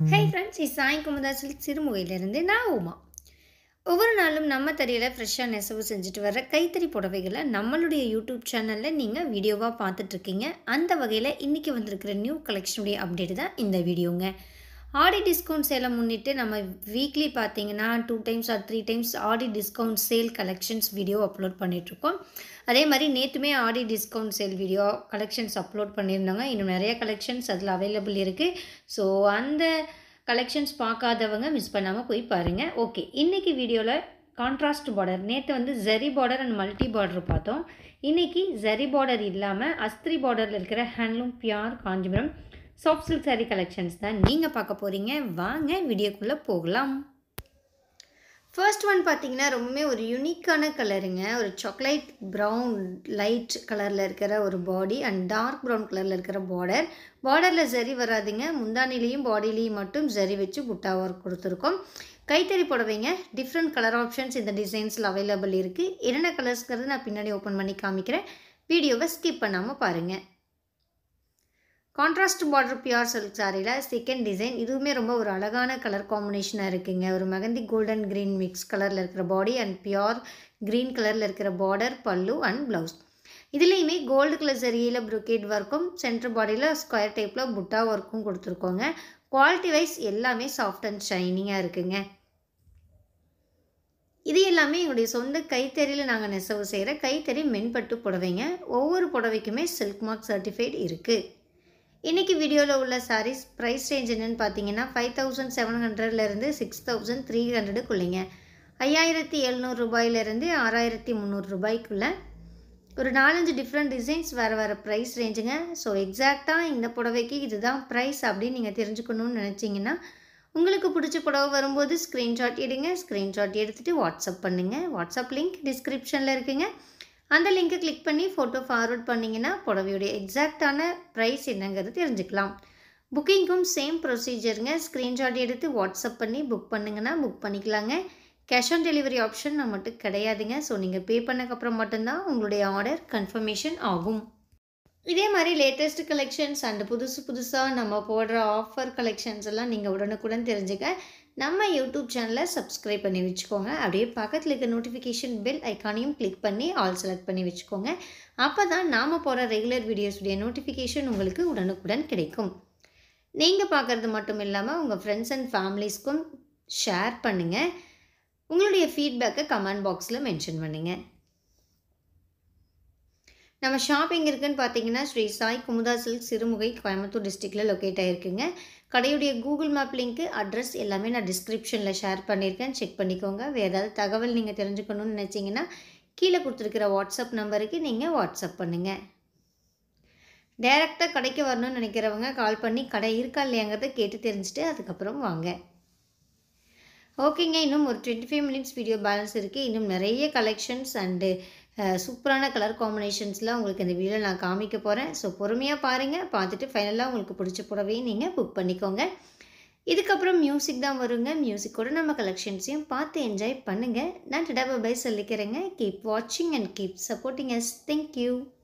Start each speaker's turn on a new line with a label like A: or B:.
A: hey friends இது Sai Kumudha silk சிறுமுகையிலேருந்து நான் உமா ஒவ்வொரு நாளும் நம்ம தறியில் ஃப்ரெஷ்ஷாக நெசவு செஞ்சுட்டு வர கைத்தறி புடவைகளை நம்மளுடைய யூடியூப் சேனலில் நீங்கள் வீடியோவாக பார்த்துட்ருக்கீங்க அந்த வகையில் இன்றைக்கி வந்திருக்கிற நியூ கலெக்ஷனுடைய அப்டேட் தான் இந்த வீடியோங்க ஆடி டிஸ்கவுண்ட் சேலை முன்னிட்டு நம்ம வீக்லி பார்த்தீங்கன்னா two times or three times Aadi discount sale collections video upload பண்ணிகிட்ருக்கோம் அதே மாதிரி நேற்றுமே Aadi discount sale video collections upload பண்ணியிருந்தாங்க இன்னும் நிறைய கலெக்ஷன்ஸ் அதில் அவைலபிள் இருக்குது ஸோ அந்த கலெக்ஷன்ஸ் பார்க்காதவங்க மிஸ் பண்ணாமல் போய் பாருங்கள் ஓகே இன்றைக்கி வீடியோவில் கான்ட்ராஸ்ட் பார்டர் நேற்று வந்து zari border and multi border பார்த்தோம் இன்றைக்கி ஜரி பார்டர் இல்லாமல் அஸ்திரி பார்டரில் இருக்கிற handloom pure Kanchipuram soft silk saree collections தான் நீங்கள் பார்க்க போகிறீங்க வாங்க வீடியோக்குள்ளே போகலாம் ஃபர்ஸ்ட் ஒன் பார்த்தீங்கன்னா ரொம்பவே ஒரு யூனிக்கான கலருங்க ஒரு சாக்லேட் ப்ரௌன் லைட் கலரில் இருக்கிற ஒரு பாடி அண்ட் டார்க் ப்ரௌன் கலரில் இருக்கிற பார்டர் பார்டரில் சரி வராதுங்க முந்தானிலையும் பாடிலையும் மட்டும் சரி வச்சு புட்டா ஒர்க் கொடுத்துருக்கோம் கைத்தறி புடவைங்க டிஃப்ரெண்ட் கலர் ஆப்ஷன்ஸ் இந்த டிசைன்ஸில் அவைலபிள் இருக்குது என்னென்ன கலர்ஸ்ங்கிறது நான் பின்னாடி ஓப்பன் பண்ணி காமிக்கிறேன் வீடியோவை ஸ்கிப் பண்ணாமல் பாருங்கள் கான்ட்ராஸ்ட் பார்டர் பியூர் சில்க் சாரியில் செகண்ட் டிசைன் இதுவுமே ரொம்ப ஒரு அழகான கலர் காம்பினேஷனாக இருக்குங்க ஒரு மெகந்தி கோல்டன் க்ரீன் மிக்ஸ் கலரில் இருக்கிற பாடி அண்ட் பியூர் க்ரீன் கலரில் இருக்கிற பார்டர் பல்லு அண்ட் ப்ளவுஸ் இதுலேயுமே கோல்டு கலர் சரியில் ப்ரொக்கேட் ஒர்க்கும் சென்டர் பாடியில் ஸ்கொயர் டைப்பில் புட்டா ஒர்க்கும் கொடுத்துருக்கோங்க குவாலிட்டி வைஸ் எல்லாமே சாஃப்ட் அண்ட் ஷைனிங்காக இருக்குங்க இது எல்லாமே எங்களுடைய சொந்த கைத்தறியில் நாங்கள் நெசவு செய்கிற கைத்தறி மென்பட்டு புடவைங்க ஒவ்வொரு புடவைக்குமே சில்க் மார்க் சர்டிஃபைட் இருக்குது இன்றைக்கி வீடியோவில் உள்ள சாரீஸ் ப்ரைஸ் ரேஞ்ச் என்னென்னு பார்த்தீங்கன்னா ஃபைவ் தௌசண்ட் செவன் ஹண்ட்ரட்லேருந்து சிக்ஸ் தௌசண்ட் த்ரீ ஹண்ட்ரடுக்குள்ளைங்க ஐயாயிரத்தி எழுநூறு ரூபாயிலேருந்து ஆறாயிரத்தி முந்நூறு ரூபாய்க்குள்ளே ஒரு நாலஞ்சு டிஃப்ரெண்ட் டிசைன்ஸ் வேறு வேறு ப்ரைஸ் ரேஞ்சுங்க ஸோ எக்ஸாக்டாக இந்த புடவைக்கு இதுதான் ப்ரைஸ் அப்படின்னு நீங்கள் தெரிஞ்சுக்கணும்னு நினச்சிங்கன்னா உங்களுக்கு பிடிச்ச புடவை வரும்போது ஸ்க்ரீன்ஷாட் எடுங்க ஸ்க்ரீன்ஷாட் எடுத்துகிட்டு வாட்ஸ்அப் பண்ணுங்கள் வாட்ஸ்அப் லிங்க் டிஸ்கிரிப்ஷனில் இருக்குங்க அந்த லிங்கை கிளிக் பண்ணி ஃபோட்டோ ஃபார்வர்ட் பண்ணிங்கன்னா புடவையுடைய எக்ஸாக்டான ப்ரைஸ் என்னங்கிறது தெரிஞ்சுக்கலாம் புக்கிங்க்கும் சேம் ப்ரொசீஜருங்க ஸ்க்ரீன்ஷாட் எடுத்து வாட்ஸ்அப் பண்ணி புக் பண்ணிங்கன்னா புக் பண்ணிக்கலாங்க கேஷ் ஆன் டெலிவரி ஆப்ஷன் நம்மகிட்ட கிடையாதுங்க ஸோ நீங்கள் பே பண்ணக்கப்புறம் மட்டும்தான் உங்களுடைய ஆர்டர் கன்ஃபர்மேஷன் ஆகும் இதே மாதிரி லேட்டஸ்ட் கலெக்ஷன்ஸ் அண்ட் புதுசு புதுசாக நம்ம போடுற ஆஃபர் கலெக்ஷன்ஸ் எல்லாம் நீங்கள் உடனுக்குடன் தெரிஞ்சுக்க நம்ம யூடியூப் சேனலை சப்ஸ்கிரைப் பண்ணி வச்சுக்கோங்க அப்படியே பக்கத்தில் இருக்க நோட்டிஃபிகேஷன் பெல் ஐக்கானையும் கிளிக் பண்ணி ஆல் செலக்ட் பண்ணி வச்சுக்கோங்க அப்போ தான் நாம் போகிற ரெகுலர் வீடியோஸுடைய நோட்டிஃபிகேஷன் உங்களுக்கு உடனுக்குடன் கிடைக்கும் நீங்கள் பார்க்குறது மட்டும் இல்லாமல் உங்கள் ஃப்ரெண்ட்ஸ் அண்ட் ஃபேமிலிஸ்க்கும் ஷேர் பண்ணுங்கள் உங்களுடைய ஃபீட்பேக்கை கமெண்ட் பாக்ஸில் மென்ஷன் பண்ணுங்கள் நம்ம ஷாப்பிங் இருக்குன்னு பார்த்தீங்கன்னா ஸ்ரீ சாய் குமுதா சில்க் சிறுமுகை கோயம்புத்தூர் டிஸ்ட்ரிக்டில் லொக்கேட் ஆகிருக்குங்க கடையுடைய கூகுள் மேப் லிங்க்கு அட்ரஸ் எல்லாமே நான் டிஸ்கிரிப்ஷனில் ஷேர் பண்ணியிருக்கேன் செக் பண்ணிக்கோங்க வேறு ஏதாவது தகவல் நீங்கள் தெரிஞ்சுக்கணும்னு நினச்சிங்கன்னா கீழே கொடுத்துருக்கிற வாட்ஸ்அப் நம்பருக்கு நீங்கள் வாட்ஸ்அப் பண்ணுங்கள் டேரெக்டாக கடைக்கு வரணும்னு நினைக்கிறவங்க கால் பண்ணி கடை இருக்கா இல்லையாங்கிறத கேட்டு தெரிஞ்சுட்டு அதுக்கப்புறம் வாங்க ஓகேங்க இன்னும் ஒரு twenty five minutes video balance இருக்குது இன்னும் நிறைய கலெக்ஷன்ஸ் அண்டு சூப்பரான கலர் காம்பினேஷன்ஸ்லாம் உங்களுக்கு இந்த வீடியோவில் நான் காமிக்க போகிறேன் ஸோ பொறுமையாக பாருங்கள் பார்த்துட்டு ஃபைனலாக உங்களுக்கு பிடிச்ச புடவையும் நீங்கள் புக் பண்ணிக்கோங்க இதுக்கப்புறம் மியூசிக் தான் வருங்க மியூசிக்கோட நம்ம கலெக்ஷன்ஸையும் பார்த்து என்ஜாய் பண்ணுங்கள் நான் டடா பை சொல்லிக்கிறேங்க கீப் வாட்சிங் and keep supporting yes thank you